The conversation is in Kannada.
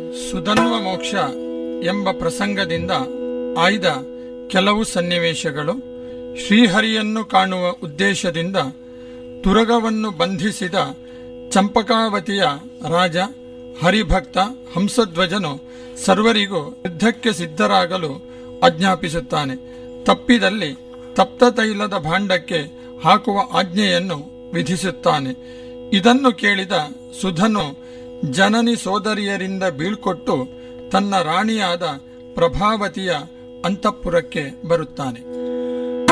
ಸುಧನ್ವ ಮೋಕ್ಷ ಎಂಬ ಪ್ರಸಂಗದಿಂದ ಆಯ್ದ ಕೆಲವು ಸನ್ನಿವೇಶಗಳು ಶ್ರೀಹರಿಯನ್ನು ಕಾಣುವ ಉದ್ದೇಶದಿಂದ ತುರಗವನ್ನು ಬಂಧಿಸಿದ ಚಂಪಕಾವತಿಯ ರಾಜ ಹರಿಭಕ್ತ ಹಂಸಧ್ವಜನು ಸರ್ವರಿಗೂ ಯುದ್ಧಕ್ಕೆ ಸಿದ್ಧರಾಗಲು ಆಜ್ಞಾಪಿಸುತ್ತಾನೆ ತಪ್ಪಿದಲ್ಲಿ ತಪ್ತ ತೈಲದ ಭಾಂಡಕ್ಕೆ ಹಾಕುವ ಆಜ್ಞೆಯನ್ನು ವಿಧಿಸುತ್ತಾನೆ ಇದನ್ನು ಕೇಳಿದ ಸುಧನು ಜನನಿ ಸೋದರಿಯರಿಂದ ಬೀಳ್ಕೊಟ್ಟು ತನ್ನ ರಾಣಿಯಾದ ಪ್ರಭಾವತಿಯ ಅಂತಃಪುರಕ್ಕೆ ಬರುತ್ತಾನೆ